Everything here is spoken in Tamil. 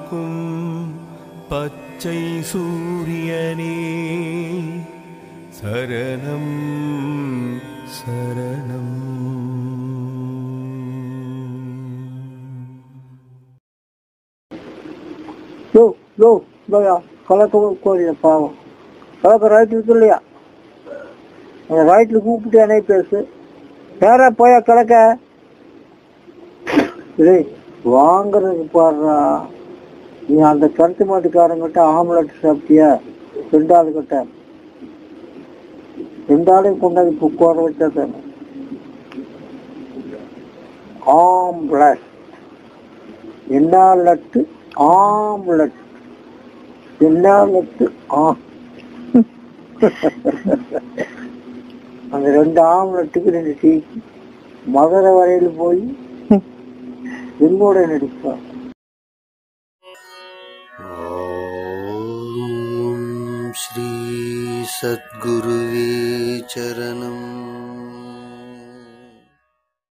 காக்கும் பச்சை சூரியனே சரணம் சரணம் யோ யோ இந்தாயா கலக்க கோழிய பாவம் கலக்க ரைட் இருக்கு இல்லையா அந்த ரைட்ல கூப்பிட்டு என்னை பேசு யாரா போயா கலக்க டேய் வாங்குறதுக்கு பாடுறா நீ அந்த கருத்து மாட்டுக்காரங்கிட்ட ஆம்லெட் சாப்பிட்டியா ரெண்டு ஆளு கிட்ட ரெண்டு ஆளையும் கொண்டாந்து இப்போ உட்கார வச்சா தானே ஆம்லெட் என்ன லட்டு ஆம்லெட் என்ன லட்டு ஆ அந்த ரெண்டு ஆம்லெட்டுக்கு ரெண்டு டீ மதுரை வரையில் போய் என்னோட நடிப்பான் ॐ श्री सद्गुरुवे चरणम्